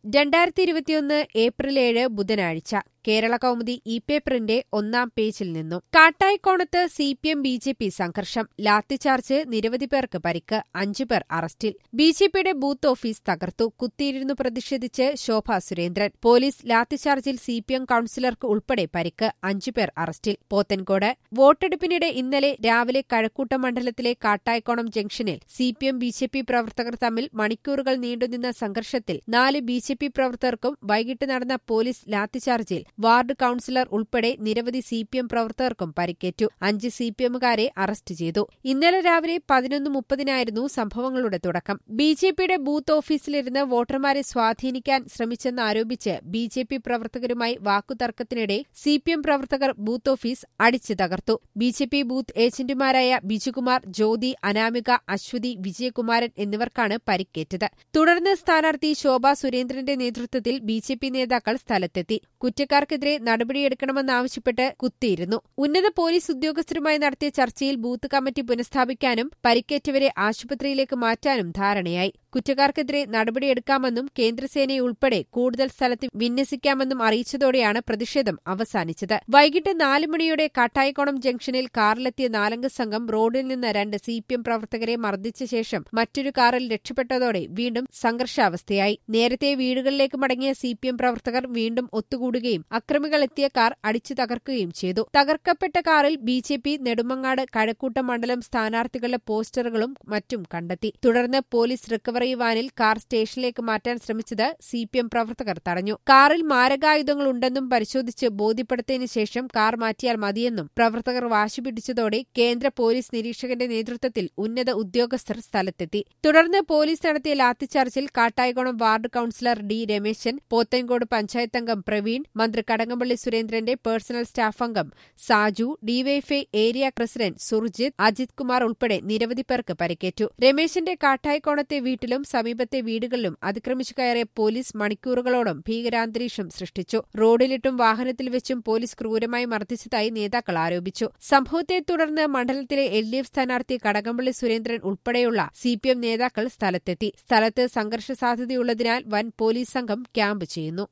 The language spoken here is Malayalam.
രണ്ടായിരത്തി ഇരുപത്തിയൊന്ന് ഏപ്രിൽ ഏഴ് ബുധനാഴ്ച കേരള കൗമുദി ഇ പേപ്പറിന്റെ ഒന്നാം പേജിൽ നിന്നും കാട്ടായിക്കോണത്ത് C P M B J P സംഘർഷം ലാത്തിചാർജ് നിരവധി പേർക്ക് പരിക്ക് അഞ്ചു പേർ അറസ്റ്റിൽ ബി ജെ പിയുടെ ബൂത്ത് ഓഫീസ് തകർത്തു കുത്തിയിരുന്നു പ്രതിഷേധിച്ച് ശോഭ സുരേന്ദ്രൻ പോലീസ് ലാത്തിചാർജിൽ സി പി എം കൌൺസിലർക്ക് ഉൾപ്പെടെ പരിക്ക് അഞ്ചു പേർ അറസ്റ്റിൽ പോത്തൻകോട് വോട്ടെടുപ്പിനിടെ ഇന്നലെ രാവിലെ കഴക്കൂട്ടം മണ്ഡലത്തിലെ കാട്ടായിക്കോണം ജംഗ്ഷനിൽ C P M B J P പ്രവർത്തകർ തമ്മിൽ മണിക്കൂറുകൾ നീണ്ടുനിന്ന സംഘർഷത്തിൽ നാല് ബി ജെ പി പ്രവർത്തകർക്കും വൈകിട്ട് നടന്ന പോലീസ് ലാത്തിചാർജിൽ വാർഡ് കൌൺസിലർ ഉൾപ്പെടെ നിരവധി സി പി എം പ്രവർത്തകർക്കും പരിക്കേറ്റു അഞ്ച് സി പി എമ്മുകാരെ അറസ്റ്റ് ചെയ്തു ഇന്നലെ രാവിലെ പതിനൊന്ന് മുപ്പതിനായിരുന്നു സംഭവങ്ങളുടെ തുടക്കം ബി ജെ പിയുടെ ബൂത്ത് ഓഫീസിലിരുന്ന് വോട്ടർമാരെ സ്വാധീനിക്കാൻ ശ്രമിച്ചെന്നാരോപിച്ച് ബി ജെ പി പ്രവർത്തകരുമായി വാക്കുതർക്കത്തിനിടെ സി പി എം പ്രവർത്തകർ ബൂത്ത് ഓഫീസ് അടിച്ചു തകർത്തു ബി ജെ പി ബൂത്ത് ഏജന്റുമാരായ ബിജുകുമാർ ജ്യോതി അനാമിക അശ്വതി വിജയകുമാരൻ എന്നിവർക്കാണ് പരിക്കേറ്റത് തുടർന്ന് സ്ഥാനാർത്ഥി ശോഭ സുരേന്ദ്രന്റെ നേതൃത്വത്തിൽ ബി ജെ പി നേതാക്കൾ സ്ഥലത്തെത്തി കുറ്റക്കാർക്കെതിരെ നടപടിയെടുക്കണമെന്നാവശ്യപ്പെട്ട് കുത്തിയിരുന്നു ഉന്നത പോലീസ് ഉദ്യോഗസ്ഥരുമായി നടത്തിയ ചർച്ചയിൽ ബൂത്ത് കമ്മിറ്റി പുനഃസ്ഥാപിക്കാനും പരിക്കേറ്റവരെ ആശുപത്രിയിലേക്ക് മാറ്റാനും ധാരണയായി കുറ്റക്കാർക്കെതിരെ നടപടിയെടുക്കാമെന്നും കേന്ദ്രസേനയുൾപ്പെടെ കൂടുതൽ സ്ഥലത്ത് വിന്യസിക്കാമെന്നും അറിയിച്ചതോടെയാണ് പ്രതിഷേധം അവസാനിച്ചത് വൈകിട്ട് നാല് മണിയോടെ കാട്ടായിക്കോണം ജംഗ്ഷനിൽ കാറിലെത്തിയ നാലംഗ സംഘം റോഡിൽ നിന്ന് രണ്ട് സി പി എം പ്രവർത്തകരെ മർദ്ദിച്ച ശേഷം മറ്റൊരു കാറിൽ രക്ഷപ്പെട്ടതോടെ വീണ്ടും സംഘർഷാവസ്ഥയായി നേരത്തെ വീടുകളിലേക്ക് മടങ്ങിയ സി പി എം പ്രവർത്തകർ വീണ്ടും ഒത്തുകൂടുകയും അക്രമികൾ എത്തിയ കാർ അടിച്ചു തകർക്കുകയും ചെയ്തു തകർക്കപ്പെട്ട കാറിൽ B J P Nedumangad Kazhakkoottam മണ്ഡലം സ്ഥാനാർത്ഥികളുടെ പോസ്റ്ററുകളും മറ്റും കണ്ടെത്തി തുടർന്ന് പോലീസ് റിക്കവറി വാനിൽ കാർ സ്റ്റേഷനിലേക്ക് മാറ്റാൻ ശ്രമിച്ചത് സി പി എം പ്രവർത്തകർ തടഞ്ഞു കാറിൽ മാരകായുധങ്ങളുണ്ടെന്നും പരിശോധിച്ച് ബോധ്യപ്പെടുത്തിയതിനു ശേഷം കാർ മാറ്റിയാൽ മതിയെന്നും പ്രവർത്തകർ വാശി പിടിച്ചതോടെ കേന്ദ്ര പോലീസ് നിരീക്ഷകന്റെ നേതൃത്വത്തിൽ ഉന്നത ഉദ്യോഗസ്ഥർ സ്ഥലത്തെത്തി തുടർന്ന് പോലീസ് നടത്തിയ ലാത്തിച്ചാർജിൽ Kattayikonam ward councillor D Rameshan Pothencode panchayat അംഗം പ്രവീൺ മന്ത്രി കടകംപള്ളി സുരേന്ദ്രന്റെ പേഴ്സണൽ സ്റ്റാഫ് അംഗം Saju DYFI area president Surjith Ajith Kumar ഉൾപ്പെടെ നിരവധി പേർക്ക് പരിക്കേറ്റു രമേശന്റെ കാട്ടായിക്കോണത്തെ വീട്ടിലും സമീപത്തെ വീടുകളിലും അതിക്രമിച്ചു കയറിയ പോലീസ് മണിക്കൂറുകളോളം ഭീകരാന്തരീക്ഷം സൃഷ്ടിച്ചു റോഡിലിട്ടും വാഹനത്തിൽ വെച്ചും പോലീസ് ക്രൂരമായി മർദ്ദിച്ചതായി നേതാക്കൾ ആരോപിച്ചു സംഭവത്തെ തുടർന്ന് മണ്ഡലത്തിലെ എൽ ഡി എഫ് സ്ഥാനാർത്ഥി കടകംപള്ളി സുരേന്ദ്രൻ ഉൾപ്പെടെയുള്ള സി പി എം നേതാക്കൾ സ്ഥലത്തെത്തി സ്ഥലത്ത് സംഘർഷ സാധ്യതയുള്ളതിനാൽ വൻ പോലീസ് സംഘം ക്യാമ്പ് ചെയ്യുന്നു